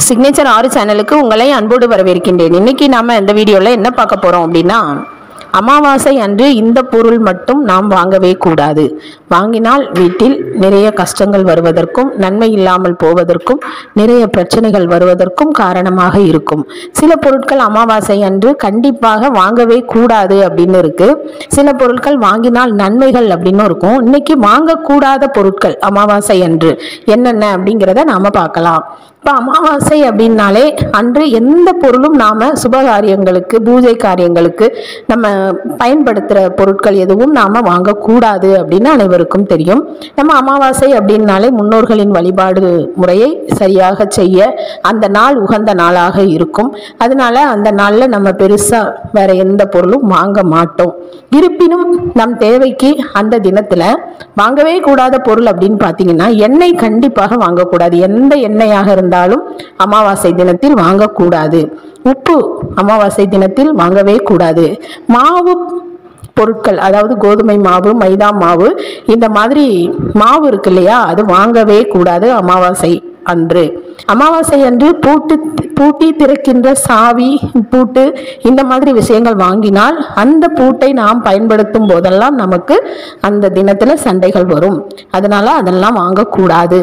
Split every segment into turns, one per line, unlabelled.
signature ஆறு சேனலுக்கு உங்களை அன்போடு வரவேற்கின்றேன் இன்னைக்கு நாம இந்த வீடியோல என்ன பார்க்க போறோம் அப்படின்னா அமாவாசை அன்று இந்த பொருள் மட்டும் நாம் வாங்கவே கூடாது வாங்கினால் வீட்டில் நிறைய கஷ்டங்கள் வருவதற்கும் நன்மை இல்லாமல் போவதற்கும் நிறைய பிரச்சனைகள் வருவதற்கும் காரணமாக இருக்கும் சில பொருட்கள் அமாவாசை அன்று கண்டிப்பாக வாங்கவே கூடாது அப்படின்னு இருக்கு சில பொருட்கள் வாங்கினால் நன்மைகள் அப்படின்னு இருக்கும் இன்னைக்கு வாங்கக்கூடாத பொருட்கள் அமாவாசை அன்று என்னென்ன அப்படிங்கிறத நாம பார்க்கலாம் இப்போ அமாவாசை அப்படின்னாலே அன்று எந்த பொருளும் நாம சுபகாரியங்களுக்கு பூஜை காரியங்களுக்கு நம்ம பயன்படுத்துகிற பொருட்கள் எதுவும் நாம வாங்கக்கூடாது அப்படின்னு அனைவருக்கும் தெரியும் நம்ம அமாவாசை அப்படின்னாலே முன்னோர்களின் வழிபாடு முறையை சரியாக செய்ய அந்த நாள் உகந்த நாளாக இருக்கும் அதனால அந்த நாளில் நம்ம பெருசா வேற எந்த பொருளும் வாங்க மாட்டோம் இருப்பினும் நம் தேவைக்கு அந்த தினத்துல வாங்கவே கூடாத பொருள் அப்படின்னு பார்த்தீங்கன்னா எண்ணெய் கண்டிப்பாக வாங்கக்கூடாது எந்த எண்ணெயாக இருந்தாலும் அமாவாசை தினத்தில் வாங்கக்கூடாது உப்பு அமாவாசை தினத்தில் வாங்கவே கூடாது மாவு பொருட்கள் அதாவது கோதுமை மாவு மைதா மாவு இந்த மாதிரி மாவு இருக்கு இல்லையா அது வாங்கவே கூடாது அமாவாசை அன்று அமாவாசை அன்று பூட்டு பூட்டி திறக்கின்ற சாவி பூட்டு இந்த மாதிரி விஷயங்கள் வாங்கினால் அந்த பூட்டை நாம் பயன்படுத்தும் போதெல்லாம் நமக்கு அந்த தினத்துல சண்டைகள் வரும் அதனால அதெல்லாம் வாங்கக்கூடாது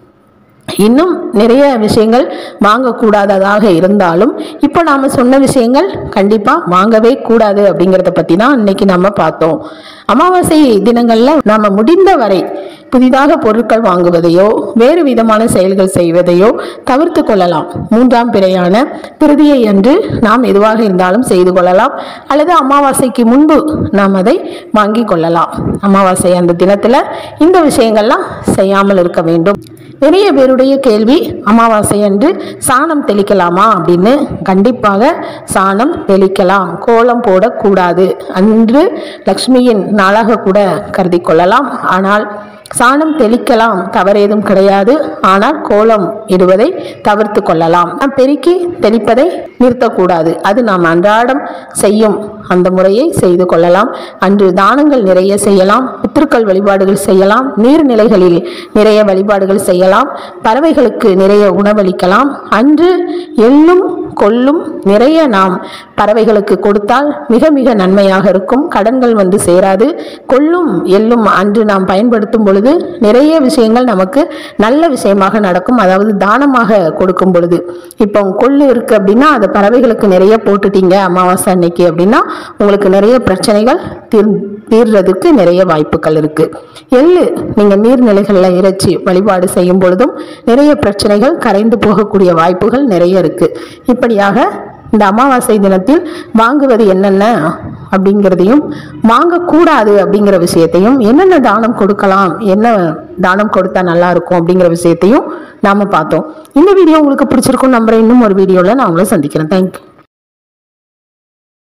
இன்னும் நிறைய விஷயங்கள் வாங்கக்கூடாததாக இருந்தாலும் இப்போ நாம் சொன்ன விஷயங்கள் கண்டிப்பாக வாங்கவே கூடாது அப்படிங்கிறத பற்றி தான் இன்னைக்கு நம்ம பார்த்தோம் அமாவாசை தினங்களில் நாம் முடிந்த வரை புதிதாக பொருட்கள் வாங்குவதையோ வேறு விதமான செயல்கள் செய்வதையோ தவிர்த்து கொள்ளலாம் மூன்றாம் பிறையான திருதியை அன்று நாம் எதுவாக இருந்தாலும் செய்து கொள்ளலாம் அல்லது அமாவாசைக்கு முன்பு நாம் அதை வாங்கி கொள்ளலாம் அமாவாசை அந்த தினத்தில் இந்த விஷயங்கள்லாம் செய்யாமல் இருக்க வேண்டும் நிறைய பேருடைய கேள்வி அமாவாசை அன்று சாணம் தெளிக்கலாமா அப்படின்னு கண்டிப்பாக சாணம் தெளிக்கலாம் கோலம் போடக்கூடாது அன்று லக்ஷ்மியின் நாளாக கூட கருதி கொள்ளலாம் ஆனால் சாணம் தெளிக்கலாம் தவறேதும் கிடையாது ஆனால் கோலம் இடுவதை தவிர்த்து கொள்ளலாம் நாம் பெருக்கி தெளிப்பதை நிறுத்தக்கூடாது அது நாம் அன்றாடம் செய்யும் அந்த முறையை செய்து கொள்ளலாம் அன்று தானங்கள் நிறைய செய்யலாம் பித்திருக்கள் வழிபாடுகள் செய்யலாம் நீர்நிலைகளில் நிறைய வழிபாடுகள் செய்யலாம் பறவைகளுக்கு நிறைய உணவளிக்கலாம் அன்று எள்ளும் கொள்ளும் நிறைய நாம் பறவைகளுக்கு கொடுத்தால் மிக மிக நன்மையாக இருக்கும் கடன்கள் வந்து சேராது கொள்ளும் எள்ளும் அன்று நாம் பயன்படுத்தும் பொழுது நிறைய விஷயங்கள் நமக்கு நல்ல விஷயமாக நடக்கும் அதாவது தானமாக கொடுக்கும் பொழுது இப்போ கொள்ளு இருக்கு அப்படின்னா அதை பறவைகளுக்கு நிறைய போட்டுட்டீங்க அமாவாசை அன்னைக்கு அப்படின்னா உங்களுக்கு நிறைய பிரச்சனைகள் தீர் தீர்றதுக்கு நிறைய வாய்ப்புகள் இருக்கு எள்ளு நீங்க நீர்நிலைகளில் இறைச்சி வழிபாடு செய்யும் பொழுதும் நிறைய பிரச்சனைகள் கரைந்து போகக்கூடிய வாய்ப்புகள் நிறைய இருக்கு இப்படியாக இந்த அமாவாசை தினத்தில் வாங்குவது என்னென்ன அப்படிங்கிறதையும் வாங்கக்கூடாது அப்படிங்கிற விஷயத்தையும் என்னென்ன தானம் கொடுக்கலாம் என்ன தானம் கொடுத்தா நல்லா இருக்கும் அப்படிங்கிற விஷயத்தையும் நாம பார்த்தோம் இந்த வீடியோ உங்களுக்கு பிடிச்சிருக்கும் நம்புறேன் இன்னும் ஒரு வீடியோவில் நான் உங்களை சந்திக்கிறேன் தேங்க்யூ